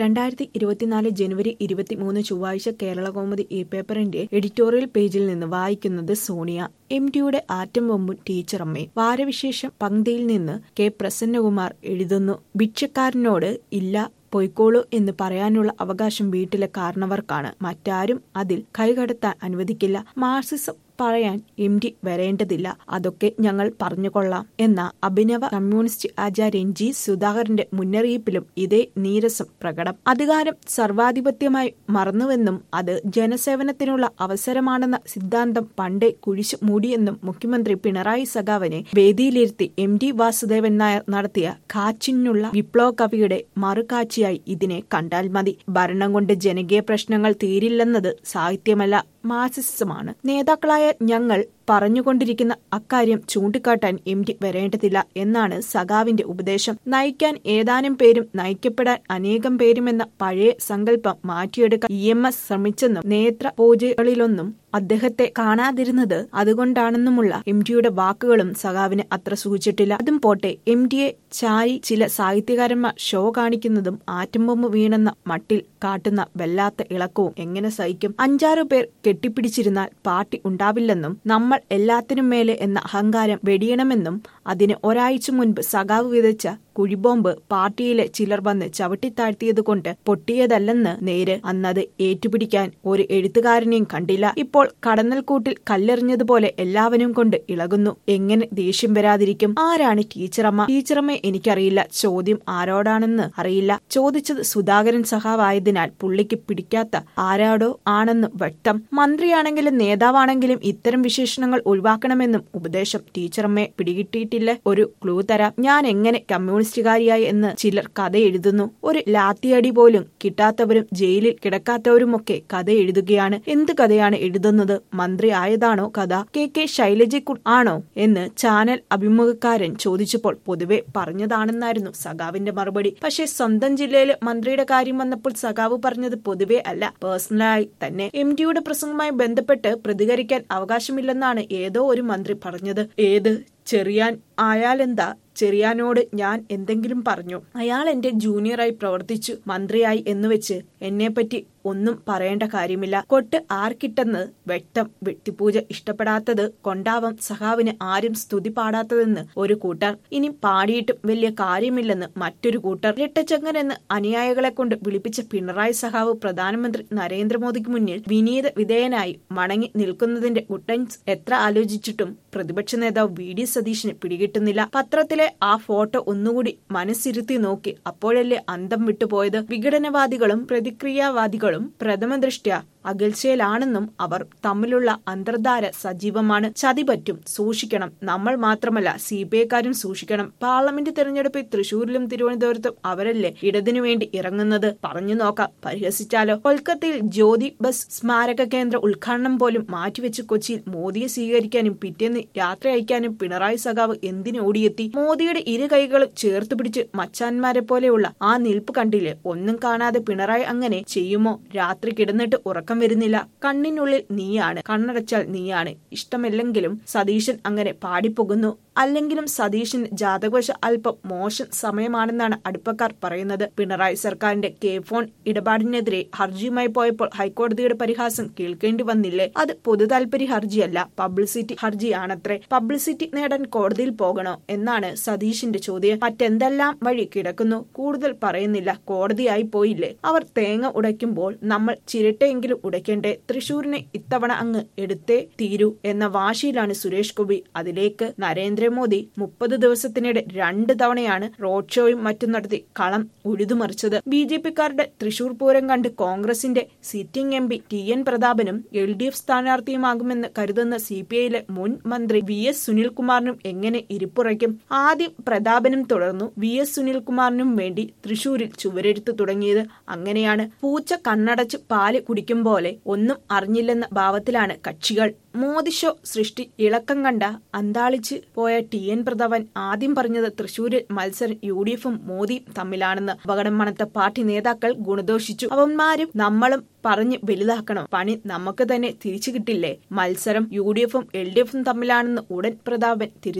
രണ്ടായിരത്തി ഇരുപത്തിനാല് ജനുവരി ഇരുപത്തിമൂന്ന് ചൊവ്വാഴ്ച കേരളകൗമുദി ഈ പേപ്പറിന്റെ എഡിറ്റോറിയൽ പേജിൽ നിന്ന് വായിക്കുന്നത് സോണിയ എം ഡിയുടെ ആറ്റം ബോംബും ടീച്ചറമ്മേ വാരവിശേഷം പങ്ക്തിയിൽ നിന്ന് കെ പ്രസന്നകുമാർ എഴുതുന്നു ഭിക്ഷക്കാരനോട് ഇല്ല പൊയ്ക്കോളൂ എന്ന് പറയാനുള്ള അവകാശം വീട്ടിലെ കാരണവർക്കാണ് മറ്റാരും അതിൽ കൈകടത്താൻ അനുവദിക്കില്ല മാർസിസം പറയാൻ എം ഡി വരേണ്ടതില്ല അതൊക്കെ ഞങ്ങൾ പറഞ്ഞുകൊള്ളാം എന്ന അഭിനവ കമ്മ്യൂണിസ്റ്റ് ആചാര്യൻ ജി സുധാകരന്റെ മുന്നറിയിപ്പിലും ഇതേ നീരസം പ്രകടം അധികാരം സർവാധിപത്യമായി മറന്നുവെന്നും അത് ജനസേവനത്തിനുള്ള അവസരമാണെന്ന സിദ്ധാന്തം പണ്ടേ കുഴിച്ചു മൂടിയെന്നും മുഖ്യമന്ത്രി പിണറായി സഖാവിനെ വേദിയിലിരുത്തി എം ഡി വാസുദേവൻ നായർ നടത്തിയ കാച്ചിനുള്ള വിപ്ലവ കവിയുടെ മറുകാച്ചിയായി ഇതിനെ കണ്ടാൽ മതി ഭരണം കൊണ്ട് ജനകീയ പ്രശ്നങ്ങൾ തീരില്ലെന്നത് സാഹിത്യമല്ല മാർസിസമാണ് നേതാക്കളായ ഞങ്ങൾ പറഞ്ഞുകൊണ്ടിരിക്കുന്ന അക്കാര്യം ചൂണ്ടിക്കാട്ടാൻ എം ഡി വരേണ്ടതില്ല എന്നാണ് സഖാവിന്റെ ഉപദേശം നയിക്കാൻ ഏതാനും പേരും നയിക്കപ്പെടാൻ അനേകം പേരുമെന്ന പഴയ സങ്കല്പം മാറ്റിയെടുക്കാൻ ഇ എം എസ് ശ്രമിച്ചെന്നും നേത്ര പൂജകളിലൊന്നും അദ്ദേഹത്തെ കാണാതിരുന്നത് അതുകൊണ്ടാണെന്നുമുള്ള എം ഡിയുടെ വാക്കുകളും സഖാവിന് അത്ര സൂചിച്ചിട്ടില്ല അതും പോട്ടെ എം ഡിയെ ചാരി ചില സാഹിത്യകാരന്മാർ ഷോ കാണിക്കുന്നതും ആറ്റംബോംബ് വീണെന്ന മട്ടിൽ കാട്ടുന്ന വല്ലാത്ത ഇളക്കവും എങ്ങനെ സഹിക്കും അഞ്ചാറു പേർ കെട്ടിപ്പിടിച്ചിരുന്നാൽ പാർട്ടി ഉണ്ടാവില്ലെന്നും നമ്മൾ എല്ലാത്തിനും മേലെ എന്ന അഹങ്കാരം വെടിയണമെന്നും അതിന് ഒരാഴ്ച മുൻപ് സഖാവ് വിതച്ച കുഴിബോംബ് പാർട്ടിയിലെ ചിലർ വന്ന് ചവിട്ടിത്താഴ്ത്തിയതുകൊണ്ട് പൊട്ടിയതല്ലെന്ന് നേര് അന്നത് ഏറ്റുപിടിക്കാൻ ഒരു എഴുത്തുകാരനെയും കണ്ടില്ല ഇപ്പോൾ കടന്നൽക്കൂട്ടിൽ കല്ലെറിഞ്ഞതുപോലെ എല്ലാവരും കൊണ്ട് ഇളകുന്നു എങ്ങനെ ദേഷ്യം വരാതിരിക്കും ആരാണ് ടീച്ചറമ്മ ടീച്ചറമ്മയെ എനിക്കറിയില്ല ചോദ്യം ആരോടാണെന്ന് അറിയില്ല ചോദിച്ചത് സുധാകരൻ സഹാവായതിനാൽ പുള്ളിക്ക് പിടിക്കാത്ത ആരാടോ ആണെന്ന് വ്യക്തം മന്ത്രിയാണെങ്കിലും നേതാവാണെങ്കിലും ഇത്തരം വിശേഷണങ്ങൾ ഒഴിവാക്കണമെന്നും ഉപദേശം ടീച്ചറമ്മയെ പിടികിട്ടിയിട്ടില്ല ഒരു ക്ലൂ തരാം ഞാൻ എങ്ങനെ കമ്മ്യൂണിസ്റ്റുകാരിയായി എന്ന് ചിലർ കഥ എഴുതുന്നു ഒരു ലാത്തിയടി പോലും കിട്ടാത്തവരും ജയിലിൽ കിടക്കാത്തവരുമൊക്കെ കഥ എഴുതുകയാണ് എന്ത് കഥയാണ് എഴുതുന്നത് മന്ത്രി ആയതാണോ കഥ കെ കെ ശൈലജയ്ക്കു ആണോ എന്ന് ചാനൽ അഭിമുഖക്കാരൻ ചോദിച്ചപ്പോൾ പൊതുവെ പറഞ്ഞതാണെന്നായിരുന്നു സഖാവിന്റെ മറുപടി പക്ഷേ സ്വന്തം ജില്ലയിലെ മന്ത്രിയുടെ കാര്യം വന്നപ്പോൾ സഖാവ് പറഞ്ഞത് പൊതുവെ അല്ല പേഴ്സണലായി തന്നെ എം ഡിയുടെ പ്രസംഗവുമായി ബന്ധപ്പെട്ട് പ്രതികരിക്കാൻ അവകാശമില്ലെന്നാണ് ഏതോ ഒരു മന്ത്രി പറഞ്ഞത് ഏത് ചെറിയാൻ ആയാലെന്താ ചെറിയാനോട് ഞാൻ എന്തെങ്കിലും പറഞ്ഞു അയാൾ എന്റെ ജൂനിയറായി പ്രവർത്തിച്ചു മന്ത്രിയായി എന്നുവെച്ച് എന്നെപ്പറ്റി ഒന്നും പറയേണ്ട കാര്യമില്ല കൊട്ട് ആർക്കിട്ടെന്ന് വ്യക്തം വ്യക്തിപൂജ ഇഷ്ടപ്പെടാത്തത് കൊണ്ടാവാം സഖാവിന് ആരും സ്തുതി പാടാത്തതെന്ന് ഒരു കൂട്ടർ ഇനി പാടിയിട്ടും വലിയ കാര്യമില്ലെന്ന് മറ്റൊരു കൂട്ടർ ഇരട്ടച്ചങ്ങൻ എന്ന് അനുയായികളെ കൊണ്ട് വിളിപ്പിച്ച പിണറായി സഖാവ് പ്രധാനമന്ത്രി നരേന്ദ്രമോദിക്ക് മുന്നിൽ വിനീത വിധേയനായി മടങ്ങി നിൽക്കുന്നതിന്റെ ഗുട്ടൻസ് എത്ര ആലോചിച്ചിട്ടും പ്രതിപക്ഷ നേതാവ് വി ഡി സതീശന് പിടികിട്ടുന്നില്ല പത്രത്തിലെ ആ ഫോട്ടോ ഒന്നുകൂടി മനസ്സിരുത്തി നോക്കി അപ്പോഴല്ലേ അന്തം വിട്ടുപോയത് വിഘടനവാദികളും പ്രതിക്രിയാവാദികളും പ്രഥമ ദൃഷ്ട്യ അകൽച്ചയിലാണെന്നും അവർ തമ്മിലുള്ള അന്തർധാര സജീവമാണ് ചതി പറ്റും സൂക്ഷിക്കണം നമ്മൾ മാത്രമല്ല സി പി ഐക്കാരും സൂക്ഷിക്കണം പാർലമെന്റ് തെരഞ്ഞെടുപ്പിൽ തൃശൂരിലും തിരുവനന്തപുരത്തും അവരല്ലേ ഇടതിനു വേണ്ടി ഇറങ്ങുന്നത് പറഞ്ഞു നോക്കാം പരിഹസിച്ചാലോ കൊൽക്കത്തയിൽ ജ്യോതി ബസ് സ്മാരക കേന്ദ്ര ഉദ്ഘാടനം പോലും മാറ്റിവെച്ച് കൊച്ചിയിൽ മോദിയെ സ്വീകരിക്കാനും പിറ്റേന്ന് യാത്ര അയക്കാനും പിണറായി സഖാവ് എന്തിനു ഓടിയെത്തി മോദിയുടെ ഇരു കൈകളും ചേർത്ത് പിടിച്ച് മച്ചാന്മാരെ പോലെയുള്ള ആ നിൽപ്പ് കണ്ടില്ലേ ഒന്നും കാണാതെ പിണറായി അങ്ങനെ ചെയ്യുമോ രാത്രി കിടന്നിട്ട് ഉറക്കം വരുന്നില്ല കണ്ണിനുള്ളിൽ നീയാണ് കണ്ണടച്ചാൽ നീയാണ് ഇഷ്ടമല്ലെങ്കിലും സതീശൻ അങ്ങനെ പാടിപ്പോകുന്നു അല്ലെങ്കിലും സതീശൻ ജാതകവശ അല്പം മോശം സമയമാണെന്നാണ് അടുപ്പക്കാർ പറയുന്നത് പിണറായി സർക്കാരിന്റെ കെ ഫോൺ ഇടപാടിനെതിരെ ഹർജിയുമായി പോയപ്പോൾ ഹൈക്കോടതിയുടെ പരിഹാസം കേൾക്കേണ്ടി വന്നില്ലേ അത് പൊതു താൽപര്യ ഹർജിയല്ല പബ്ലിസിറ്റി ഹർജിയാണത്രേ പബ്ലിസിറ്റി നേടാൻ കോടതിയിൽ പോകണോ എന്നാണ് സതീഷിന്റെ ചോദ്യം മറ്റെന്തെല്ലാം വഴി കിടക്കുന്നു കൂടുതൽ പറയുന്നില്ല കോടതിയായി പോയില്ലേ അവർ തേങ്ങ ഉടയ്ക്കുമ്പോൾ നമ്മൾ ചിരട്ടയെങ്കിലും ഉടയ്ക്കണ്ടേ തൃശൂരിനെ ഇത്തവണ അങ്ങ് എടുത്തേ തീരൂ എന്ന വാശിയിലാണ് സുരേഷ് ഗോപി അതിലേക്ക് നരേന്ദ്രമോദി മുപ്പത് ദിവസത്തിനിടെ രണ്ട് തവണയാണ് റോഡ് ഷോയും മറ്റും നടത്തി കളം ഉഴുതുമറിച്ചത് ബി ജെ പിക്കാരുടെ തൃശൂർ പൂരം കണ്ട് കോൺഗ്രസിന്റെ sitting M P T N പ്രതാപനും എൽ ഡി എഫ് സ്ഥാനാർത്ഥിയുമാകുമെന്ന് കരുതുന്ന സി പി ഐയിലെ മുൻ മന്ത്രി വി എസ് സുനിൽകുമാറിനും എങ്ങനെ ഇരിപ്പുറയ്ക്കും ആദ്യം പ്രതാപനും തുടർന്നു വി എസ് സുനിൽകുമാറിനും വേണ്ടി തൃശൂരിൽ ചുവരെഴുത്ത് തുടങ്ങിയത് അങ്ങനെയാണ് പൂച്ച കണ്ണടച്ച് പാല് കുടിക്കും പോലെ ഒന്നും അറിഞ്ഞില്ലെന്ന ഭാവത്തിലാണ് കക്ഷികൾ മോദി ഷോ സൃഷ്ടി ഇളക്കം കണ്ട അന്താളിച്ച് പോയ ടി എൻ പ്രതാപൻ ആദ്യം പറഞ്ഞത് തൃശൂരിൽ മത്സരം യു ഡി എഫും മോദിയും തമ്മിലാണെന്ന് അപകടം മണത്ത പാർട്ടി നേതാക്കൾ ഗുണദോഷിച്ചു അവന്മാരും നമ്മളും പറഞ്ഞ് വലുതാക്കണം പണി നമുക്ക് തന്നെ തിരിച്ചു കിട്ടില്ലേ മത്സരം യു ഡി എഫും എൽ ഡി എഫും തമ്മിലാണെന്ന് ഉടൻ പ്രതാപൻ തിരുത്തി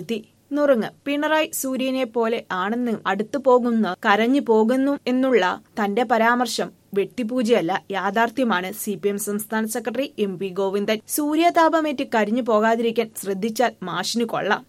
നുറുങ്ങ് പിണറായി സൂര്യനെ പോലെ ആണെന്ന് അടുത്തു പോകുന്ന കരഞ്ഞു പോകുന്നു എന്നുള്ള തന്റെ പരാമർശം വെട്ടിപ്പൂജയല്ല യാഥാർത്ഥ്യമാണ് സി പി എം സംസ്ഥാന സെക്രട്ടറി എം പി ഗോവിന്ദൻ സൂര്യതാപമേറ്റ് കരിഞ്ഞു പോകാതിരിക്കാൻ ശ്രദ്ധിച്ചാൽ മാഷിന് കൊള്ളാം